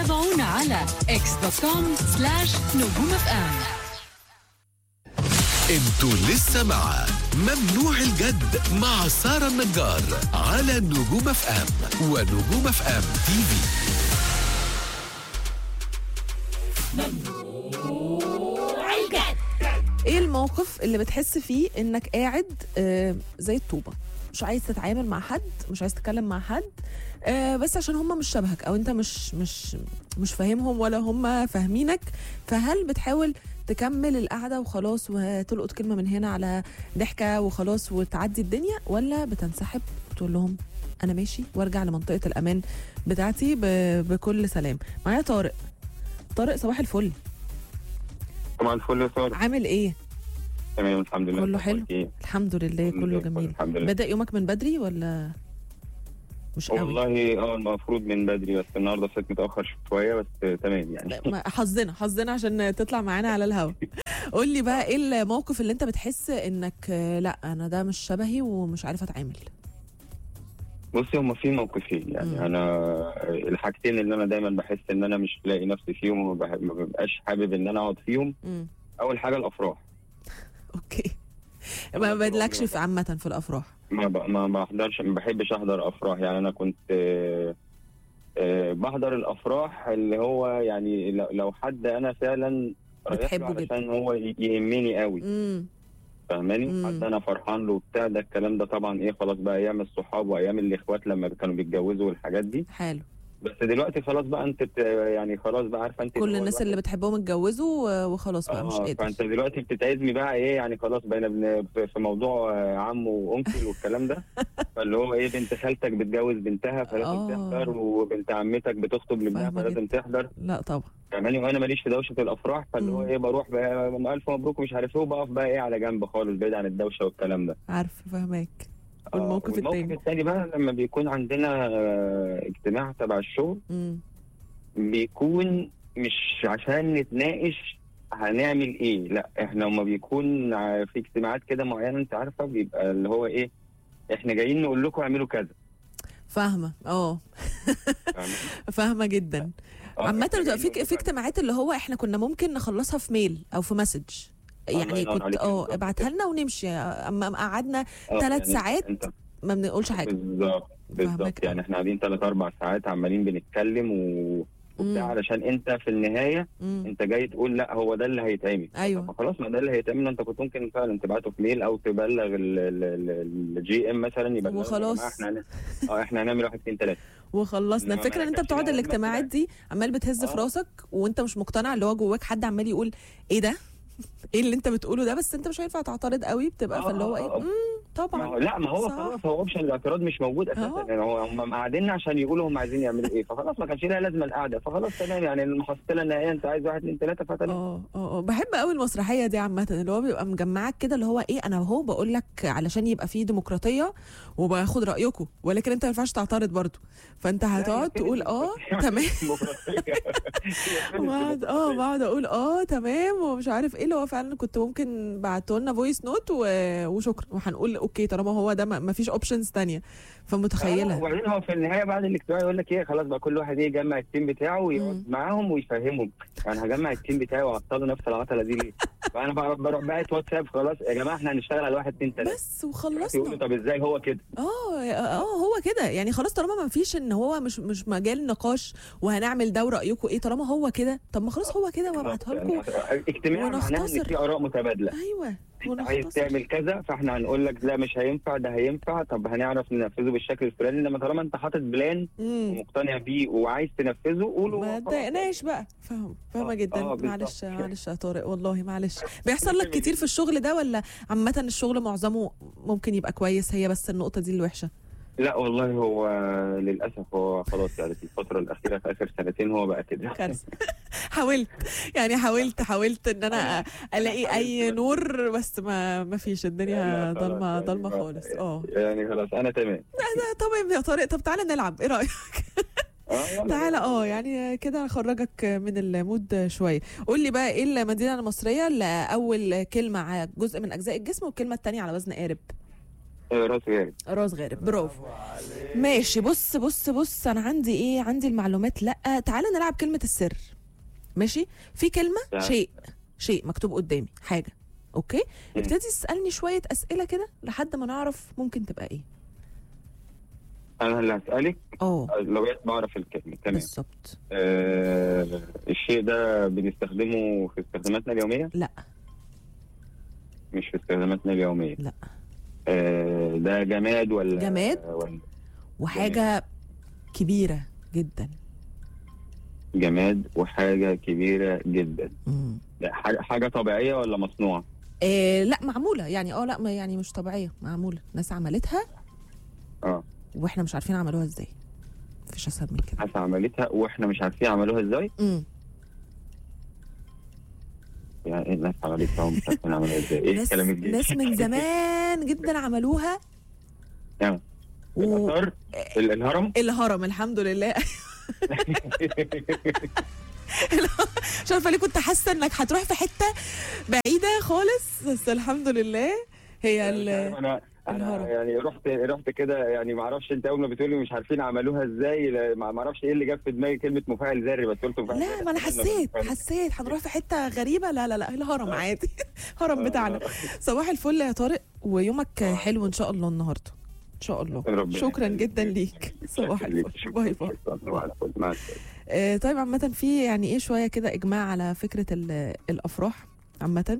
تابعونا على اكس دوت كوم سلاش نجوم اف ام انتوا لسه مع ممنوع الجد مع سارة النجار على نجوم اف ام ونجوم اف ام تي في ايه الموقف اللي بتحس فيه انك قاعد آه زي الطوبه مش عايز تتعامل مع حد مش عايز تتكلم مع حد آه بس عشان هم مش شبهك او انت مش مش مش فاهمهم ولا هم فاهمينك فهل بتحاول تكمل القعده وخلاص وتلقط كلمه من هنا على ضحكه وخلاص وتعدي الدنيا ولا بتنسحب وتقول لهم انا ماشي وارجع لمنطقه الامان بتاعتي ب- بكل سلام معايا طارق طارق صباح الفل طبعا الفل يا سارة عامل ايه تمام الحمد لله كله حلو؟ إيه؟ الحمد لله كله كله زي الفل، جميل الحمد لله. بدأ يومك من بدري ولا مش قوي والله اه المفروض من بدري بس النهارده صحيت متاخر شويه بس آه، تمام يعني لا، ما- حظنا حظنا عشان تطلع معانا على الهوا قول لي بقى ايه الموقف اللي انت بتحس انك آه، لا انا ده مش شبهي ومش عارفه اتعامل بصي هما في موقفين يعني مم. انا الحاجتين اللي انا دايما بحس ان انا مش لاقي نفسي فيهم وما بح- ما ببقاش حابب ان انا اقعد فيهم امم اول حاجه الافراح اوكي ما بدلكش في عامه في الافراح ما ب... ما بحضرش ما بحبش احضر افراح يعني انا كنت آه، آه، بحضر الافراح اللي هو يعني لو- لو حد انا فعلا رايح له بتحبه جدا. علشان هو ي- يهمني قوي امم فاهماني مم. حد انا فرحان له وبتاع ده الكلام ده طبعا ايه خلاص بقى ايام الصحاب وايام الاخوات لما كانوا بيتجوزوا والحاجات دي حلو بس دلوقتي خلاص بقى انت بت... يعني خلاص بقى عارفه انت كل هو الناس اللي الواحد- بتحبهم اتجوزوا و- وخلاص بقى مش آه، قادر فانت دلوقتي بتتعزمي بقى ايه يعني خلاص بقينا بن... في موضوع آه، عم وانكل والكلام ده فاللي هو ايه بنت خالتك بتجوز بنتها فلازم آه. تحضر وبنت عمتك بتخطب لابنها فاهمة فلازم تحضر لا طبعا فاهماني وانا ماليش في دوشه الافراح فاللي هو مم. ايه بروح بقى الف مبروك ومش عارف ايه وبقف بقى ايه على جنب خالص بعيد عن الدوشه والكلام ده عارفه فاهماك آه، والموقف والموقف التاني الثاني بقى لما بيكون عندنا آه، اجتماع تبع الشغل امم بيكون مش عشان نتناقش هنعمل ايه لا احنا لما بيكون ع- في اجتماعات كده معينه انت عارفه بيبقى اللي هو ايه احنا جايين نقول لكم اعملوا كذا فاهمه اه فاهمة؟ فاهمه جدا آه، عامة إحنا بتبقى جايين في نقول في لكم اجتماعات اللي هو احنا كنا ممكن نخلصها في ميل او في مسج الله يعني ينور كنت عليك، اه بالظبط ابعتها لنا ونمشي اما أما قعدنا آه، ثلاث يعني ساعات انت ما بنقولش حاجه بالظبط بالظبط فاهمك يعني احنا قاعدين ثلاث اربع ساعات عمالين بنتكلم و... وبتاع مم. علشان انت في النهايه مم. انت جاي تقول لا هو ده اللي هيتعمل ايوه فخلاص ما ده اللي هيتعمل انت كنت ممكن فعلا تبعته في ميل او تبلغ الجي ام مثلا يبلغ وخلاص. احنا هن... اه احنا هنعمل واحد اثنين ثلاثه وخلصنا إنما الفكره ان انت كانش بتقعد لها الاجتماعات مثلا. دي عمال بتهز في آه. راسك وانت مش مقتنع اللي هو جواك حد عمال يقول ايه ده ايه اللي انت بتقوله ده بس انت مش هينفع تعترض قوي بتبقى آه، فاللي هو آه، ايه آه. مم، ما هو طبعا لا ما هو صح. خلاص هو اوبشن الاعتراض مش موجود اساسا آه. يعني هو هم قاعدين عشان يقولوا هم عايزين يعملوا ايه فخلاص ما كانش لها لازمه القعده فخلاص تمام يعني المحصله النهائيه انت عايز واحد اثنين ثلاثه فتمام اه اه اه بحب قوي المسرحيه دي عامه اللي هو بيبقى مجمعك كده اللي هو ايه انا اهو بقول لك علشان يبقى فيه ديمقراطيه وباخد رايكم ولكن انت ما ينفعش تعترض برضو فانت هتقعد فين تقول اه الديمقراطية؟ تمام ديمقراطية. وبعد اه بقعد اقول اه تمام ومش عارف ايه اللي هو فعلا كنت ممكن بعتوا لنا فويس نوت و... وشكرا وهنقول اوكي طالما هو ده ما فيش اوبشنز تانية آه، فمتخيله وبعدين هو في النهايه بعد الاجتماع يقول لك ايه خلاص بقى كل واحد ايه يجمع التيم بتاعه مم. ويقعد معاهم ويفهمهم يعني هجمع التيم بتاعي واعطله نفس العطله دي ليه؟ فانا بقى بروح باعت واتساب خلاص يا جماعه احنا هنشتغل على واحد اثنين ثلاثه بس يقولوا وخلصنا طب ازاي هو كده؟ اه اه هو كده يعني خلاص طالما ما فيش ان هو مش مش مجال نقاش وهنعمل ده ورايكم ايه طالما هو كده طب ما خلاص هو كده وابعتها لكم يعني اجتماع معناه ان ونختصر. في اراء متبادله ايوه انت عايز ونختصر. تعمل كذا فاحنا هنقول لك لا مش هينفع ده هينفع طب هنعرف ننفذه بالشكل الفلاني انما طالما انت حاطط بلان مم. ومقتنع بيه وعايز تنفذه قوله ما خلاص. تضايقناش بقى فاهم فاهمه آه، جدا آه، بالظبط. معلش معلش يا طارق والله معلش بيحصل لك كتير في الشغل ده ولا عامه الشغل معظمه ممكن يبقى كويس هي بس النقطه دي اللي وحشه لا والله هو للاسف هو خلاص يعني في الفتره الاخيره في اخر سنتين هو بقى كده كارثه حاولت يعني حاولت حاولت ان انا الاقي اي نور بس ما ما فيش الدنيا لا، خلاص ضلمه يعني ضلمه ما- خالص اه يعني خلاص انا تمام تمام يا طارق طب تعالى نلعب ايه رايك اه يلا. تعالى اه يعني كده نخرجك من المود شويه قول لي بقى ايه المدينه المصريه اللي اول كلمه على جزء من اجزاء الجسم والكلمه الثانيه على وزن قارب آه، راس غارب راس غارب برافو ماشي بص بص بص انا عندي ايه عندي المعلومات لا تعالى نلعب كلمة السر ماشي في كلمة تعال. شيء شيء مكتوب قدامي حاجة اوكي مم. ابتدي تسألني شوية اسئلة كده لحد ما نعرف ممكن تبقى ايه انا اللي هسالك اه آه، لغايه ما اعرف الكلمه تمام بالظبط آه الشيء ده بنستخدمه في استخداماتنا اليوميه لا مش في استخداماتنا اليوميه لا آه ده جماد ولا جماد. ولا وحاجة كبيرة جدا جماد وحاجه كبيره جدا مم. ده حاجه حاجه طبيعيه ولا مصنوعه إيه لا معمولة يعني اه لا ما يعني مش طبيعية معمولة ناس عملتها اه واحنا مش عارفين عملوها ازاي مفيش اسهل من كده ناس عملتها واحنا مش عارفين عملوها ازاي امم يعني ايه الناس عملتها ومش عارفين عملوها ازاي ايه ناس الكلام الجديد ناس من زمان جدا عملوها يعني و... الاثار ال- الهرم الهرم الحمد لله مش عارفه ليه كنت حاسه انك هتروح في حته بعيده خالص بس الحمد لله هي ال... انا انا الهرم. يعني رحت رحت كده يعني ما اعرفش انت اول ما بتقولي مش عارفين عملوها ازاي لا، ما ما اعرفش ايه اللي جاب في دماغي كلمه مفاعل ذري بس قلت مفاعل لا ذري. ما انا حسيت مفاعل- حسيت هنروح في حته غريبه لا لا لا الهرم عادي هرم بتاعنا صباح الفل يا طارق ويومك حلو ان شاء الله النهارده ان شاء الله ربنا شكرا يخليك. جدا ليك صباح يخليك. الفل شكراً. باي باي شكراً. صباح الفل. مع السلامه آه، طيب عامة في يعني ايه شوية كده إجماع على فكرة ال- الأفراح عامة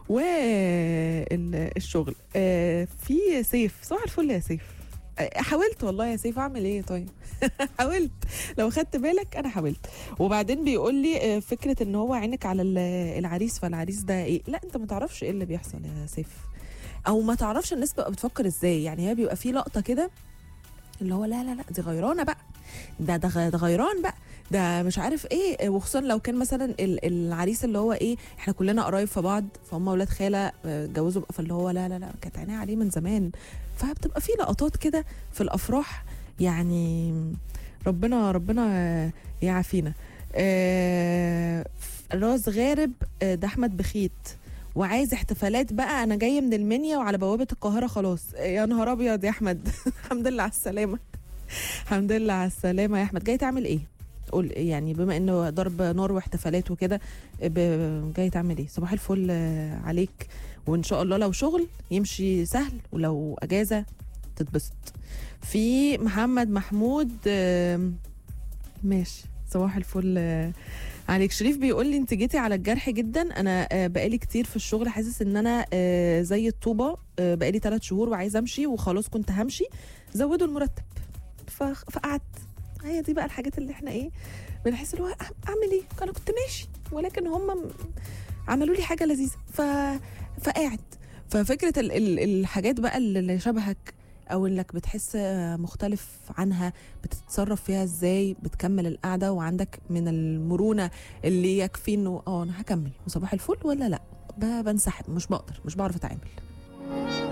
والشغل في سيف صباح الفل يا سيف آه، حاولت والله يا سيف اعمل ايه طيب حاولت لو خدت بالك انا حاولت وبعدين بيقول لي آه، فكره ان هو عينك على ال- العريس فالعريس ده ايه لا انت ما تعرفش ايه اللي بيحصل يا سيف او ما تعرفش الناس بقى بتفكر ازاي يعني هي بيبقى في لقطه كده اللي هو لا لا لا دي غيرانه بقى ده ده غ- ده غيران بقى ده مش عارف ايه وخصوصا لو كان مثلا ال- العريس اللي هو ايه احنا كلنا قرايب في بعض فهم اولاد خاله آه، اتجوزوا بقى فاللي هو لا لا لا كانت عينيها عليه من زمان فبتبقى في لقطات كده في الافراح يعني ربنا ربنا يعافينا آه، راس غارب آه، ده احمد بخيت وعايز احتفالات بقى انا جايه من المنيا وعلى بوابه القاهره خلاص يا نهار ابيض يا احمد الحمد لله على السلامه الحمد لله على السلامه يا احمد جاي تعمل ايه قول يعني بما انه ضرب نار واحتفالات وكده ب- جاي تعمل ايه صباح الفل آه، عليك وان شاء الله لو شغل يمشي سهل ولو اجازه تتبسط في محمد محمود آم، ماشي صباح الفل آه، عليك شريف بيقول لي انت جيتي على الجرح جدا انا آه، بقالي كتير في الشغل حاسس ان انا آه، زي الطوبه آه، بقالي ثلاث شهور وعايزه امشي وخلاص كنت همشي زودوا المرتب ف- فقعدت هي دي بقى الحاجات اللي احنا ايه بنحس اللي هو أع- اعمل ايه انا كنت ماشي ولكن هم م- عملوا لي حاجه لذيذه ف... فقاعد ففكره ال... ال... الحاجات بقى اللي شبهك او انك بتحس مختلف عنها بتتصرف فيها ازاي بتكمل القعده وعندك من المرونه اللي يكفي انه اه انا هكمل وصباح الفل ولا لا ب- بنسحب مش بقدر مش بعرف اتعامل